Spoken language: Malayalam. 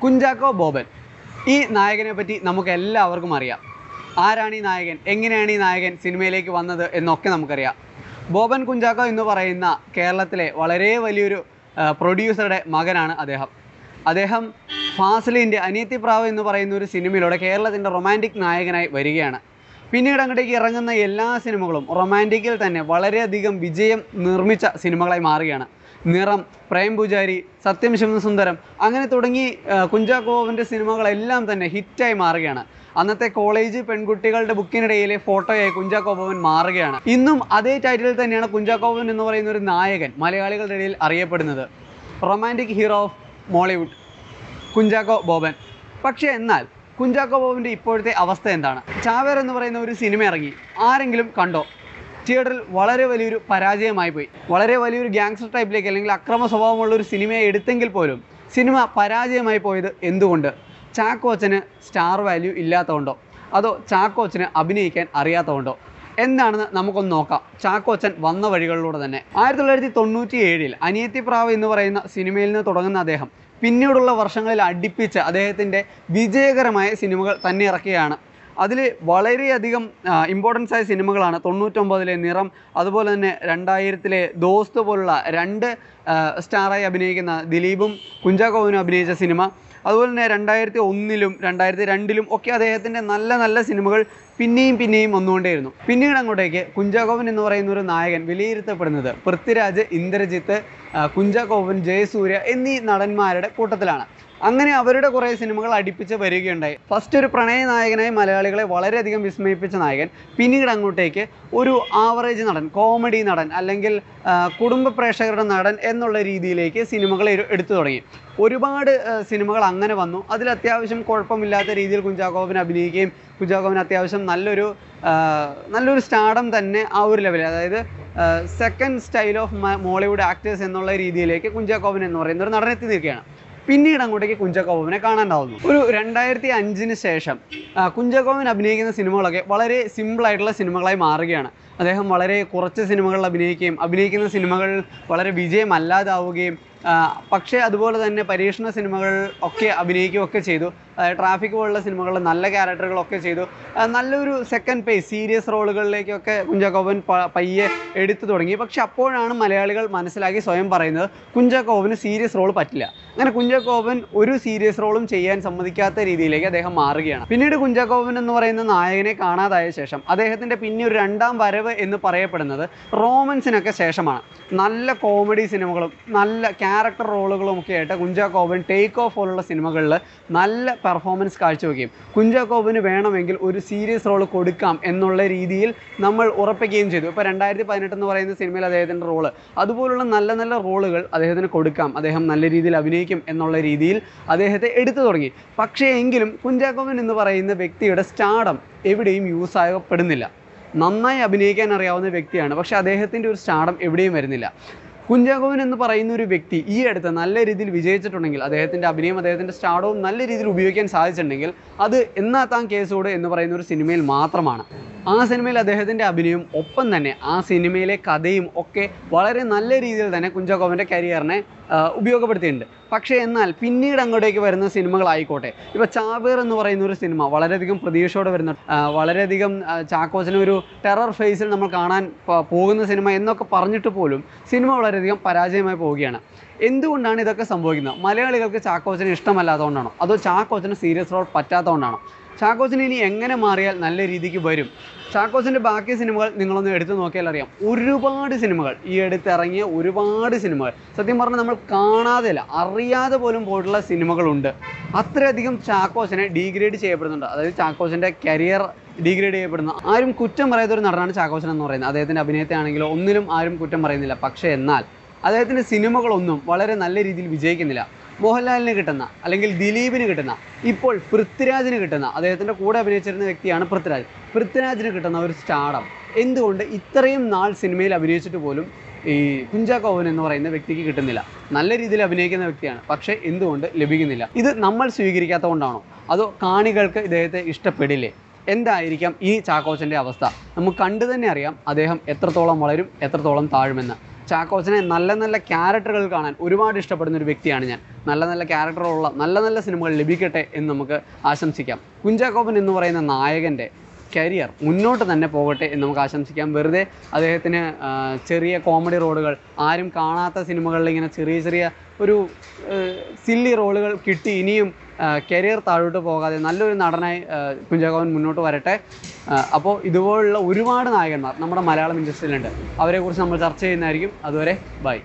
കുഞ്ചാക്കോ ബോബൻ ഈ നായകനെ പറ്റി നമുക്ക് എല്ലാവർക്കും അറിയാം ആരാണ് ഈ നായകൻ എങ്ങനെയാണ് ഈ നായകൻ സിനിമയിലേക്ക് വന്നത് എന്നൊക്കെ നമുക്കറിയാം ബോബൻ കുഞ്ചാക്കോ എന്ന് പറയുന്ന കേരളത്തിലെ വളരെ വലിയൊരു ആ, പ്രൊഡ്യൂസറുടെ മകനാണ് അദ്ദേഹം അദ്ദേഹം ഫാസിലിൻ്റെ അനിയത്തിപ്രാവ് എന്ന് പറയുന്ന ഒരു സിനിമയിലൂടെ കേരളത്തിൻ്റെ റൊമാൻറ്റിക് നായകനായി വരികയാണ് പിന്നീട് അങ്ങോട്ടേക്ക് ഇറങ്ങുന്ന എല്ലാ സിനിമകളും റൊമാൻറ്റിക്കിൽ തന്നെ വളരെയധികം വിജയം നിർമ്മിച്ച സിനിമകളായി മാറുകയാണ് നിറം പ്രേം പൂജാരി സത്യം ശിവസുന്ദരം അങ്ങനെ തുടങ്ങി ആ, കുഞ്ചാക്കോവിൻ്റെ സിനിമകളെല്ലാം തന്നെ ഹിറ്റായി മാറുകയാണ് അന്നത്തെ കോളേജ് പെൺകുട്ടികളുടെ ബുക്കിനിടയിലെ ഫോട്ടോയായി കുഞ്ചാക്കോബവൻ മാറുകയാണ് ഇന്നും അതേ ടൈറ്റിൽ തന്നെയാണ് കുഞ്ചാക്കോബവൻ എന്ന് പറയുന്ന ഒരു നായകൻ മലയാളികളുടെ ഇടയിൽ അറിയപ്പെടുന്നത് romantic hero of Mollywood Kunchacko Boban പക്ഷേ എന്നാൽ കുഞ്ചാക്കോ ബോബൻ്റെ ഇപ്പോഴത്തെ അവസ്ഥ എന്താണ് ചാവേർ എന്ന് പറയുന്ന ഒരു സിനിമ ഇറങ്ങി ആരെങ്കിലും കണ്ടോ തിയേറ്ററിൽ വളരെ വലിയൊരു പരാജയമായി പോയി വളരെ വലിയൊരു ഗ്യാങ്സ്റ്റർ ടൈപ്പിലേക്ക് അല്ലെങ്കിൽ അക്രമ സ്വഭാവമുള്ള ഒരു സിനിമയെ എടുത്തെങ്കിൽ പോലും സിനിമ പരാജയമായി പോയത് എന്തുകൊണ്ട് ചാക്കോച്ചന് സ്റ്റാർ വാല്യൂ ഇല്ലാത്തതുകൊണ്ടോ അതോ ചാക്കോച്ചന് അഭിനയിക്കാൻ അറിയാത്തതുകൊണ്ടോ എന്താണെന്ന് നമുക്കൊന്ന് നോക്കാം ചാക്കോച്ചൻ വന്ന വഴികളിലൂടെ തന്നെ ആയിരത്തി തൊള്ളായിരത്തി തൊണ്ണൂറ്റി ഏഴിൽ അനിയത്തിപ്രാവ് എന്ന് പറയുന്ന സിനിമയിൽ നിന്ന് തുടങ്ങുന്ന അദ്ദേഹം പിന്നീടുള്ള വർഷങ്ങളിൽ അടുപ്പിച്ച് അദ്ദേഹത്തിൻ്റെ വിജയകരമായ സിനിമകൾ തന്നെ ഇറക്കുകയാണ് അതിൽ വളരെയധികം ഇമ്പോർട്ടൻസ് ആയ സിനിമകളാണ് തൊണ്ണൂറ്റൊമ്പതിലെ നിറം അതുപോലെ തന്നെ രണ്ടായിരത്തിലെ ദോസ്ത് പോലുള്ള രണ്ട് ആ, സ്റ്റാറായി അഭിനയിക്കുന്ന ദിലീപും കുഞ്ചാക്കോവിനും അഭിനയിച്ച സിനിമ അതുപോലെ തന്നെ രണ്ടായിരത്തി ഒന്നിലും രണ്ടായിരത്തി രണ്ടിലും ഒക്കെ അദ്ദേഹത്തിൻ്റെ നല്ല നല്ല സിനിമകൾ പിന്നെയും പിന്നെയും വന്നുകൊണ്ടേയിരുന്നു പിന്നീട് അങ്ങോട്ടേക്ക് കുഞ്ചാക്കോവൻ എന്ന് പറയുന്ന ഒരു നായകൻ വിലയിരുത്തപ്പെടുന്നത് പൃഥ്വിരാജ് ഇന്ദ്രജിത്ത് ആ, കുഞ്ചാക്കോവൻ ജയസൂര്യ എന്നീ നടന്മാരുടെ കൂട്ടത്തിലാണ് അങ്ങനെ അവരുടെ കുറേ സിനിമകൾ അടുപ്പിച്ച് വരികയുണ്ടായി ഫസ്റ്റ് ഒരു പ്രണയ നായകനായി മലയാളികളെ വളരെയധികം വിസ്മയിപ്പിച്ച നായകൻ പിന്നീട് അങ്ങോട്ടേക്ക് ഒരു ആവറേജ് നടൻ കോമഡി നടൻ അല്ലെങ്കിൽ ആ, കുടുംബ പ്രേക്ഷകരുടെ നടൻ എന്നുള്ള രീതിയിലേക്ക് സിനിമകൾ എരു- എടുത്തു തുടങ്ങി ഒരുപാട് ആ, സിനിമകൾ അങ്ങനെ വന്നു അതിൽ അത്യാവശ്യം കുഴപ്പമില്ലാത്ത രീതിയിൽ കുഞ്ചാക്കോവിന് അഭിനയിക്കുകയും കുഞ്ചാക്കോവിന് അത്യാവശ്യം നല്ലൊരു ആ, നല്ലൊരു സ്റ്റാർഡം തന്നെ ആ ഒരു ലെവലിൽ അതായത് second style of Mollywood actors എന്നുള്ള രീതിയിലേക്ക് കുഞ്ചാക്കോവൻ എന്ന് പറയുന്ന ഒരു നടനെത്തി നിൽക്കുകയാണ് പിന്നീട് അങ്ങോട്ടേക്ക് കുഞ്ചാക്കോവനെ കാണാണ്ടാവുന്നു ഒരു രണ്ടായിരത്തി അഞ്ചിന് ശേഷം ആ, കുഞ്ചാക്കോവൻ അഭിനയിക്കുന്ന സിനിമകളൊക്കെ വളരെ സിമ്പിൾ ആയിട്ടുള്ള സിനിമകളായി മാറുകയാണ് അദ്ദേഹം വളരെ കുറച്ച് സിനിമകളിൽ അഭിനയിക്കുകയും അഭിനയിക്കുന്ന സിനിമകൾ വളരെ വിജയമല്ലാതാവുകയും ആ, പക്ഷേ അതുപോലെ തന്നെ പരീക്ഷണ സിനിമകൾ ഒക്കെ അഭിനയിക്കുകയും ഒക്കെ ചെയ്തു അതായത് ട്രാഫിക് പോലുള്ള സിനിമകളിൽ നല്ല ക്യാരക്ടറുകളൊക്കെ ചെയ്തു ആ, നല്ലൊരു സെക്കൻഡ് പേസ് സീരിയസ് റോളുകളിലേക്കൊക്കെ കുഞ്ചാക്കോവൻ പ- പയ്യെ എടുത്തു തുടങ്ങി പക്ഷെ അപ്പോഴാണ് മലയാളികൾ മനസ്സിലാക്കി സ്വയം പറയുന്നത് കുഞ്ചാക്കോവന് സീരിയസ് റോൾ പറ്റില്ല അങ്ങനെ കുഞ്ചാക്കോവൻ ഒരു സീരിയസ് റോളും ചെയ്യാൻ സമ്മതിക്കാത്ത രീതിയിലേക്ക് അദ്ദേഹം മാറുകയാണ് പിന്നീട് കുഞ്ചാക്കോവൻ എന്ന് പറയുന്ന നായകനെ കാണാതായ ശേഷം അദ്ദേഹത്തിൻ്റെ പിന്നെ ഒരു രണ്ടാം വരവ് എന്ന് പറയപ്പെടുന്നത് റോമൻസിനൊക്കെ ശേഷമാണ് നല്ല കോമഡി സിനിമകളും നല്ല ക്യാരക്ടർ റോളുകളും ഒക്കെ ആയിട്ട് കുഞ്ചാക്കോവൻ ടേക്ക് ഓഫ് പോലുള്ള സിനിമകളിൽ നല്ല പെർഫോമൻസ് കാഴ്ചവെക്കുകയും കുഞ്ചാക്കോവന് വേണമെങ്കിൽ ഒരു സീരിയസ് റോൾ കൊടുക്കാം എന്നുള്ള രീതിയിൽ നമ്മൾ ഉറപ്പിക്കുകയും ചെയ്തു ഇപ്പോൾ രണ്ടായിരത്തി പതിനെട്ട് എന്ന് പറയുന്ന സിനിമയിൽ അദ്ദേഹത്തിൻ്റെ റോള് അതുപോലുള്ള നല്ല നല്ല റോളുകൾ അദ്ദേഹത്തിന് കൊടുക്കാം അദ്ദേഹം നല്ല രീതിയിൽ അഭിനയിക്കും എന്നുള്ള രീതിയിൽ അദ്ദേഹത്തെ എടുത്തു തുടങ്ങി പക്ഷേ എങ്കിലും കുഞ്ചാക്കോവൻ എന്ന് പറയുന്ന വ്യക്തിയുടെ സ്റ്റാർഡം എവിടെയും യൂസ് ആകപ്പെടുന്നില്ല നന്നായി അഭിനയിക്കാൻ അറിയാവുന്ന വ്യക്തിയാണ് പക്ഷേ അദ്ദേഹത്തിൻ്റെ ഒരു സ്റ്റാർഡം എവിടെയും വരുന്നില്ല കുഞ്ചാക്കോവൻ എന്ന് പറയുന്ന ഒരു വ്യക്തി ഈ അടുത്ത് നല്ല രീതിയിൽ വിജയിച്ചിട്ടുണ്ടെങ്കിൽ അദ്ദേഹത്തിൻ്റെ അഭിനയം അദ്ദേഹത്തിൻ്റെ സ്റ്റാർഡവും നല്ല രീതിയിൽ ഉപയോഗിക്കാൻ സാധിച്ചിട്ടുണ്ടെങ്കിൽ അത് എന്നാ താൻ കേസോട് എന്ന് പറയുന്ന ഒരു സിനിമയിൽ മാത്രമാണ് ആ സിനിമയിൽ അദ്ദേഹത്തിൻ്റെ അഭിനയവും ഒപ്പം തന്നെ ആ സിനിമയിലെ കഥയും ഒക്കെ വളരെ നല്ല രീതിയിൽ തന്നെ കുഞ്ചാക്കോവൻ്റെ കരിയറിനെ ആ, ഉപയോഗപ്പെടുത്തിയിട്ടുണ്ട് പക്ഷേ എന്നാൽ പിന്നീട് അങ്ങോട്ടേക്ക് വരുന്ന സിനിമകളായിക്കോട്ടെ ഇപ്പോൾ ചാവേർ എന്ന് പറയുന്ന ഒരു സിനിമ വളരെയധികം പ്രതീക്ഷയോടെ വരുന്ന ആ, വളരെയധികം ആ, ചാക്കോച്ചനെ ഒരു ടെറർ ഫേസിൽ നമ്മൾ കാണാൻ പ- പോകുന്ന സിനിമ എന്നൊക്കെ പറഞ്ഞിട്ട് പോലും സിനിമ വളരെയധികം പരാജയമായി പോവുകയാണ് എന്തുകൊണ്ടാണ് ഇതൊക്കെ സംഭവിക്കുന്നത് മലയാളികൾക്ക് ചാക്കോച്ചനെ ഇഷ്ടമല്ലാത്തതുകൊണ്ടാണോ അതോ ചാക്കോച്ചന് സീരിയസ് റോൾ പറ്റാത്തതുകൊണ്ടാണോ ചാക്കോച്ചന് ഇനി എങ്ങനെ മാറിയാൽ നല്ല രീതിക്ക് വരും ചാക്കോച്ചിൻ്റെ ബാക്കി സിനിമകൾ നിങ്ങളൊന്ന് എടുത്തു നോക്കിയാൽ അറിയാം ഒരുപാട് സിനിമകൾ ഈ അടുത്ത് ഇറങ്ങിയ ഒരുപാട് സിനിമകൾ സത്യം പറഞ്ഞാൽ നമ്മൾ കാണാതെയല്ല അറിയാതെ പോലും പോയിട്ടുള്ള സിനിമകളുണ്ട് അത്രയധികം ചാക്കോച്ചനെ ഡീഗ്രേഡ് ചെയ്യപ്പെടുന്നുണ്ട് അതായത് ചാക്കോച്ചൻ്റെ കരിയർ ഡീഗ്രേഡ് ചെയ്യപ്പെടുന്ന ആരും കുറ്റം പറയാത്ത ഒരു നടനാണ് ചാക്കോച്ചൻ എന്ന് പറയുന്നത് അദ്ദേഹത്തിൻ്റെ അഭിനയത്തെ ആണെങ്കിലോ ഒന്നിലും ആരും കുറ്റം പറയുന്നില്ല പക്ഷേ എന്നാൽ അദ്ദേഹത്തിൻ്റെ സിനിമകളൊന്നും വളരെ നല്ല രീതിയിൽ വിജയിക്കുന്നില്ല മോഹൻലാലിന് കിട്ടുന്ന അല്ലെങ്കിൽ ദിലീപിന് കിട്ടുന്ന ഇപ്പോൾ പൃഥ്വിരാജിന് കിട്ടുന്ന അദ്ദേഹത്തിൻ്റെ കൂടെ അഭിനയിച്ചിരുന്ന വ്യക്തിയാണ് പൃഥ്വിരാജ് പൃഥ്വിരാജിന് കിട്ടുന്ന ഒരു സ്റ്റാർഡം എന്തുകൊണ്ട് ഇത്രയും നാൾ സിനിമയിൽ അഭിനയിച്ചിട്ട് പോലും ഈ കുഞ്ചാക്കോവൻ എന്ന് പറയുന്ന വ്യക്തിക്ക് കിട്ടുന്നില്ല നല്ല രീതിയിൽ അഭിനയിക്കുന്ന വ്യക്തിയാണ് പക്ഷേ എന്തുകൊണ്ട് ലഭിക്കുന്നില്ല ഇത് നമ്മൾ സ്വീകരിക്കാത്തതുകൊണ്ടാണോ അതോ കാണികൾക്ക് ഇദ്ദേഹത്തെ ഇഷ്ടപ്പെടില്ലേ എന്തായിരിക്കാം ഈ ചാക്കോച്ചൻ്റെ അവസ്ഥ നമുക്ക് കണ്ടു തന്നെ അറിയാം അദ്ദേഹം എത്രത്തോളം വളരും എത്രത്തോളം താഴുമെന്ന് ചാക്കോച്ചനെ നല്ല നല്ല ക്യാരക്ടറുകൾ കാണാൻ ഒരുപാട് ഇഷ്ടപ്പെടുന്ന ഒരു വ്യക്തിയാണ് ഞാൻ നല്ല നല്ല ക്യാരക്ടറുള്ള നല്ല നല്ല സിനിമകൾ ലഭിക്കട്ടെ എന്ന് നമുക്ക് ആശംസിക്കാം കുഞ്ചാക്കോപ്പൻ എന്ന് പറയുന്ന നായകൻ്റെ കരിയർ മുന്നോട്ട് തന്നെ പോകട്ടെ എന്ന് നമുക്ക് ആശംസിക്കാം വെറുതെ അദ്ദേഹത്തിന് ആ, ചെറിയ കോമഡി റോളുകൾ ആരും കാണാത്ത സിനിമകളിൽ ഇങ്ങനെ ചെറിയ ചെറിയ ഒരു സില്ലി റോളുകൾ കിട്ടി ഇനിയും കരിയർ താഴോട്ട് പോകാതെ നല്ലൊരു നടനായി ആ, കുഞ്ചാക്കോവൻ മുന്നോട്ട് വരട്ടെ അപ്പോൾ ഇതുപോലുള്ള ഒരുപാട് നായകന്മാർ നമ്മുടെ മലയാളം ഇൻഡസ്ട്രിയിലുണ്ട് അവരെക്കുറിച്ച് നമ്മൾ ചർച്ച ചെയ്യുന്നതായിരിക്കും അതുവരെ ബൈ